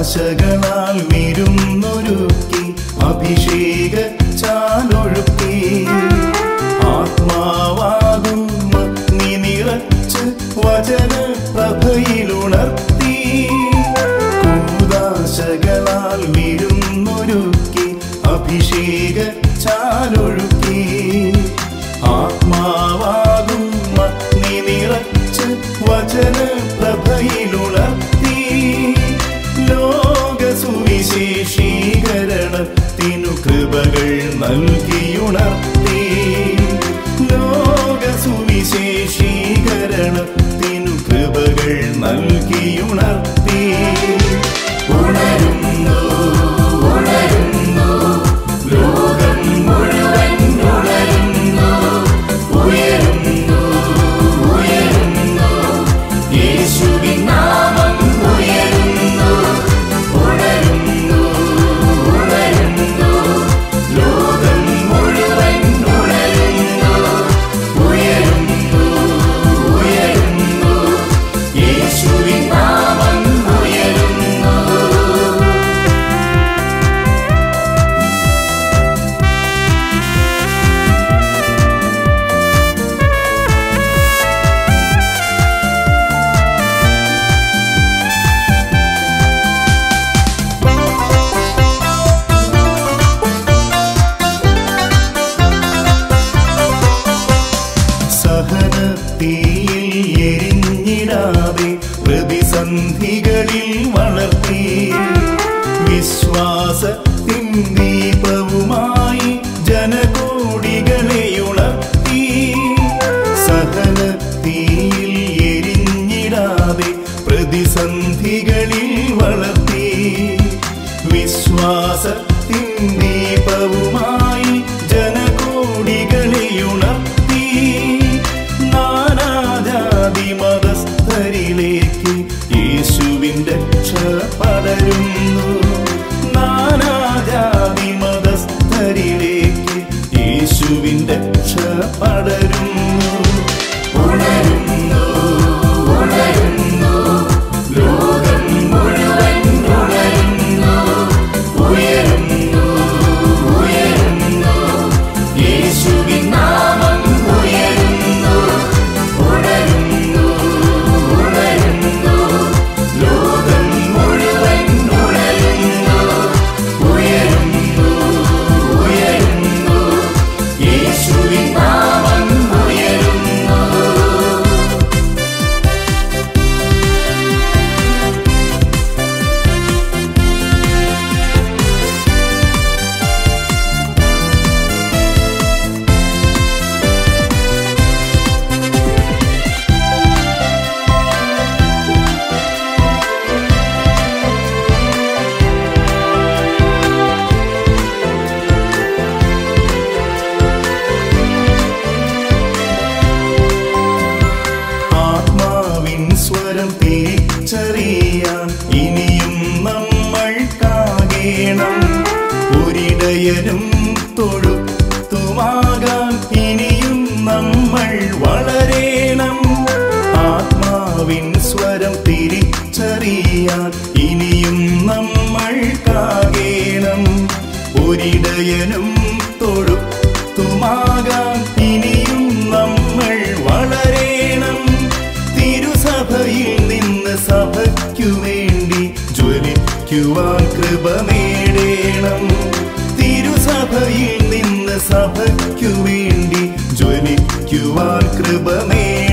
കൂതാശകളാൽ വിരുന്നൊരുക്കി അഭിഷേക ചാലൊഴുക്കി ആത്മാവാകും നീ നിറച്ച് വചന പ്രഭയിലുണർത്തി കൂതാശകളാൽ വിരുന്നൊരുക്കി അഭിഷേക ചാലൊഴുക്കി ആത്മാവാകും നീ നിറച്ച് വചന പ്രഭയിലുണർത്തി ലോക സുവിശേഷീകരണത്തിനു കൃപകൾ നൽകിയുണർത്തി ലോക സുവിശേഷീകരണത്തിനു കൃപകൾ നൽകിയുണർത്തി ഉണരുന്നു ഉണരുന്നു ലോകം മുഴുവൻ ഉണരുന്നു ഉയരുന്നു ഉയരുന്നു യേശുവിൻ നാമം ഉയരുന്നു ഉണരുന്നു ഉണരുന്നു ലോകം മുഴുവൻ ഉണരുന്നു ഉയരുന്നു ഉയരുന്നു യേശുവിൻ നാമം ഉയരുന്നു സഹനത്തിയിൽ എരിഞ്ഞിടാതെ പ്രതിസന്ധികളിൽ വളർത്തി വിശ്വാസത്തിൻ ദീപവുമായി ജനകോടികളെ ഉണർത്തി സഹനത്തിയിൽ എരിഞ്ഞിടാതെ പ്രതിസന്ധികളിൽ വളർത്തി വിശ്വാസത്തിൻ ദീപവുമായി ജനകോടികളെ ഉണർത്തി നാനാജാതി മതസ്ഥരിലേക്ക് യേശുവിൻ്റെ രക്ഷ പടരുന്നു നാനാജാതി മതസ്ഥരിലേക്ക് യേശുവിൻ്റെ രക്ഷ പടരുന്നു ഉണരുന്നു ഉണരുന്നു ലോകം മുഴുവൻ ഉണരുന്നു ഉയരുന്നു ഉയരുന്നു യേശുവിൻ നാമം ഉയരുന്നു ഉണരുന്നു ഉണരുന്നു ലോകം മുഴുവൻ ഉണരുന്നു ഉയരുന്നു ഉയരുന്നു യേശുവിൻ നാമം ഉയരുന്നു ആത്മാവിൻ സ്വരം തിരിച്ചറിയാൻ ഇനിയും നമ്മൾ കാകേണം ഒരിടയനും തൊഴുത്തുമാകാൻ ഇനിയും നമ്മൾ വളരേണം ആത്മാവിൻ സ്വരം തിരിച്ചറിയാൻ ഇനിയും നമ്മൾ കാകേണം ഒരിടയനും തൊഴുത്തുമാകാൻ ഇനിയും നമ്മൾ വളരേണം തിരുസഭയിൽ നിന്ന് സഭയ്ക്കു വേണ്ടി ജ്വലിക്കുവാൻ കൃപ നേടേണം തിരുസഭയിൽ നിന്ന് സഭയ്ക്കു വേണ്ടി ജ്വലിക്കുവാൻ കൃപ നേടേണം